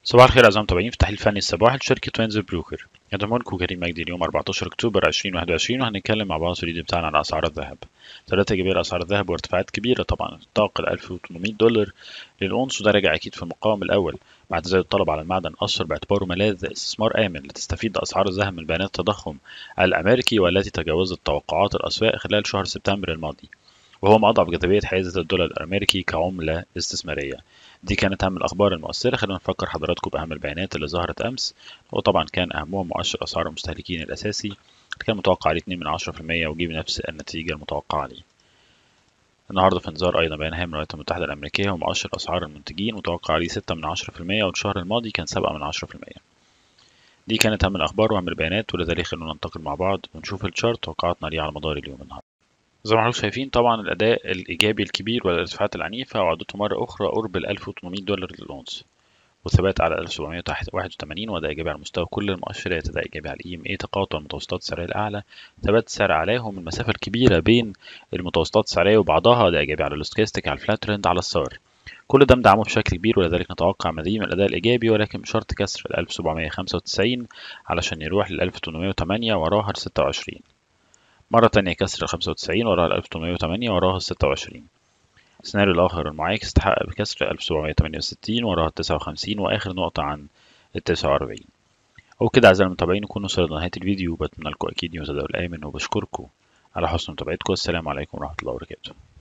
صباح الخير أعزائي المتابعين في التحليل الفني الصباحي لشركة وينزر بروكر يضمنكم كريم مجدي اليوم 14 أكتوبر 2021 وهنتكلم مع بعض في الفيديو بتاعنا عن أسعار الذهب ثلاثة إيجابية لأسعار الذهب وارتفاعات كبيرة طبعا طاق ال 1800 دولار للأونص وده راجع أكيد في المقاوم الأول بعد تزايد الطلب على المعدن أثر باعتباره ملاذ استثمار آمن لتستفيد أسعار الذهب من بيانات التضخم الأمريكي والتي تجاوزت توقعات الأسواق خلال شهر سبتمبر الماضي وهو ما أضعف جاذبية حيزة الدولار الأمريكي كعملة استثمارية دي كانت أهم الأخبار المؤثرة خلينا نفكر حضراتكم بأهم البيانات اللي ظهرت أمس وطبعا كان أهمهم مؤشر أسعار المستهلكين الأساسي اللي كان متوقع عليه 2 من 10% وجي بنفس النتيجة المتوقعة عليه النهارده في انذار أيضا بيان هام الولايات المتحدة الأمريكية ومؤشر أسعار المنتجين متوقع عليه 6 من 10% والشهر الماضي كان 7 من 10% دي كانت أهم الأخبار وأهم البيانات ولذلك خلونا ننتقل مع بعض ونشوف الشارت توقعاتنا ليه على مدار اليوم النهارده زي ما حضرتك شايفين طبعا الأداء الإيجابي الكبير والارتفاعات العنيفة وعودته مرة أخرى قرب ال 1800 دولار للأونص والثبات على 1781 وده إيجابي على مستوى كل المؤشرات ده إيجابي على الإي إم إي تقاطع المتوسطات السعرية الأعلى ثبات السعر عليهم المسافة الكبيرة بين المتوسطات السعرية وبعضها ده إيجابي على الاستوكاستيك على الفلات ترند على السار كل ده مدعمه بشكل كبير ولذلك نتوقع مزيد من الأداء الإيجابي ولكن بشرط كسر ال 1795 علشان يروح لل 1808 وراها ل 26 مرة تانية كسر الخمسة وتسعين وراها الألف تمنمية وتمانية وراها الستة وعشرين السيناريو الآخر المعاكس استحقق بكسر ألف سبعمية تمانية وستين وراها التسعة وخمسين وآخر نقطة عن التسعة وأربعين وبكده أعزائي المتابعين نكون وصلنا لنهاية الفيديو وبتمنى لكم أكيد يوم تداول آمن وبشكركم على حسن متابعتكم والسلام عليكم ورحمة الله وبركاته